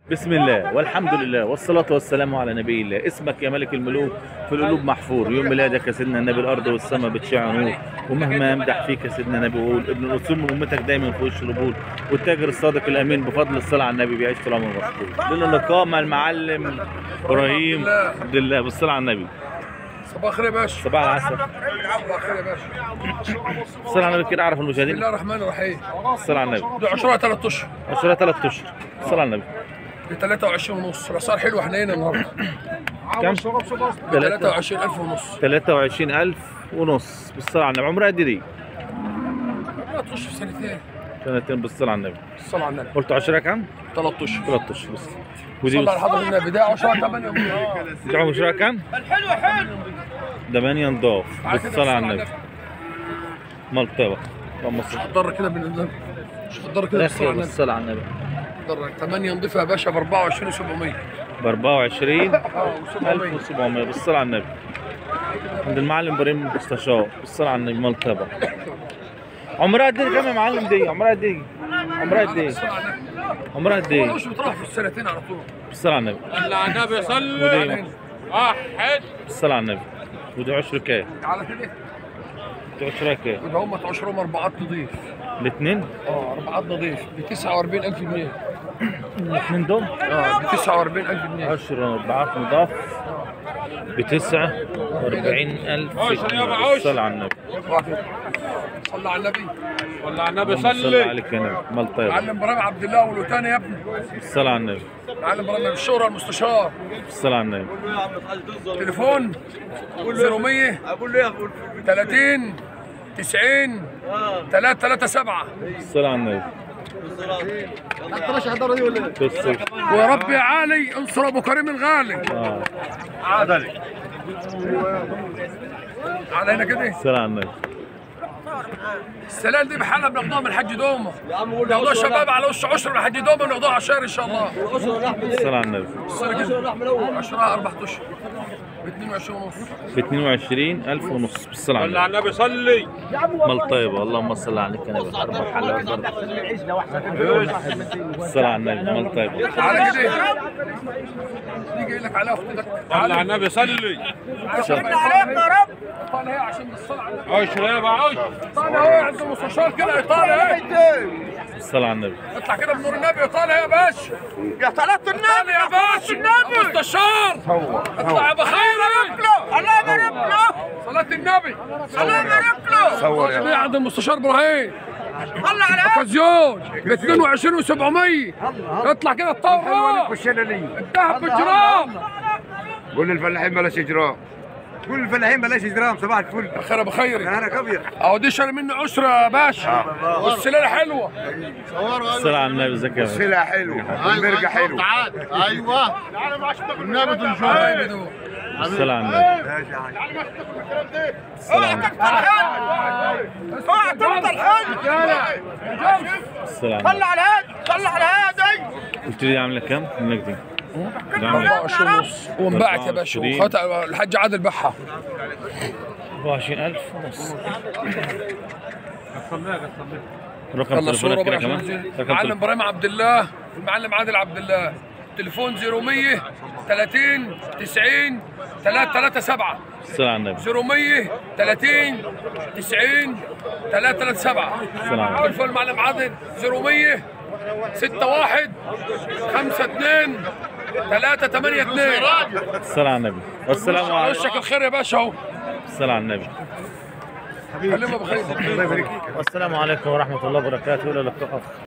بسم الله والحمد لله والصلاة والسلام على نبي الله اسمك يا ملك الملوك في القلوب محفور يوم ميلادك يا سيدنا النبي الأرض والسماء بتشع نور ومهما يمدح فيك يا سيدنا النبي وقول ابن الأصول من أمتك دايما في وش القبول والتاجر الصادق الأمين بفضل الصلاة على النبي بيعيش طول عمره مشكور لنا لقاء مع المعلم إبراهيم عبد الله بالصلاة على النبي صباح الخير يا باشا صباح العسل صباح الخير يا باشا الصلاة على النبي كده أعرف بسم المشاهدين الله الرحمن الرحيم الصلاة على النبي ده عشرة ثلاث اشهر عشرة ثلاث أشهر الصلاة على النبي ب 23 ونص الاسعار حلوه حنينه النهارده كم؟ ب 23000 ونص 23000 ونص بالصلاة على النبي عمرها قد إيه دي؟ لا تخش في سنتين سنتين بالصلاة على النبي الصلاة على النبي قلت 10 كم؟ 3 اشهر 13 بس ودي صلى على حضرة النبي ده 10 8 بتاعهم مشروع كام؟ الحلو حلو 8 نضاف بالصلاة على النبي ملطبة اللهم صل حضر كده من النبي مش حضر كده اخر بالصلاة على النبي بالصلاة على النبي حضر 8 نضيفها يا باشا ب 24 700 ب 24 اه 700 1700 بالصلاة على النبي عند المعلم ابراهيم مستشار بالصلاة على النبي ملطبة عمرها قد ايه كام يا معلم دي؟ عمرها قد ايه؟ عمرها قد ايه؟ الصلاة على النبي عمرها قد هو ايه؟ مش بتروح في السنتين على طول بالصلاة على النبي صلى على النبي صلي ودي واحد بالصلاة على النبي ودي عشر كام؟ على كده ودي عشرها كام؟ يبقى هم عشرهم اربعات نضيف الاثنين؟ اه اربعات نضيف ب 49000 جنيه الاثنين دول؟ اه ب 49000 جنيه 10 أربعات نضاف بتسعة وأربعين ألف عشر يابا، عشر. صلى على النبي صلى على النبي صلى على النبي اللهم صل صلي عليك يا نبي مال طيب معلم ابراهيم عبد الله والوتاني يا ابني الصلاة على النبي معلم ابراهيم الشهرة المستشار الصلاة على النبي تليفون 0100 30 90 337 الصلاة على النبي بص ويا رب يا علي انصر ابو كريم الغالي اه على هنا كده الصلاة على النبي السلال دي بحالها بناخدوها من الحاج دومه ناخدوها شباب على وش عشر الحاج دومه وناخدوها عشر ان شاء الله الصلاة على النبي السنه كده عشرها اربع اشهر ب 22 ونص ب 22 ألف ونص بالصلاة على صلى على النبي النبي صلي مال طيبة اللهم صل عليك يا نبي أربع حلوات برضه الصلاة على النبي مال طيبة على كده دي جاي لك على اختك صلى على النبي صلي عليك يا رب طالع هي عشان الصلاة على النبي عشر يابا عشر طالع هو عند المستشار كده طالع ايه الصلاة على النبي اطلع كده بنور النبي طالع يا باشا يا صلاة النبي يا باشا النبي مستشار اطلع يا بخير الله يبارك له صلاة النبي الله يبارك له صور يا عند المستشار ابراهيم الله على اوكازيون ب 22 و700 اطلع كده الطاوله الذهب بالجرام قول للفلاحين بلاش اجرام قول للفلاحين بلاش اجرام صباح الفل خير ابو خيري انا كبير اهو دي شاري منه عشرة يا باشا والسلاله حلوه الصلاة على النبي زكي يا باشا. السلع حلوه والمرقه حلوه ايوه النبي تنشر حبايبي دول الصلاة على النبي الصلاة على النبي اوعى تفضل الحاج الصلاة على النبي على هادي صلي على هادي قلت لي عاملة كام؟ منك دي دي عاملة 24 ونص وانباعت يا باشا 24. وخط الحاج عادل باعها 24000 ونص رقم يلا صوره تليفونك كده بقى كمان عشان رقم معلم تليفون- ابراهيم عبد الله المعلم عادل عبد الله تليفون 0100 30 90 337 الصلاة على النبي 0100 30 90 337 السلام. تليفون المعلم عادل 0100 61 52 382 الصلاة على النبي والسلام عليكم وشك الخير يا باشا اهو الصلاة على النبي كلمه بخير والسلام عليكم ورحمة الله وبركاته إلى اللقاء آخر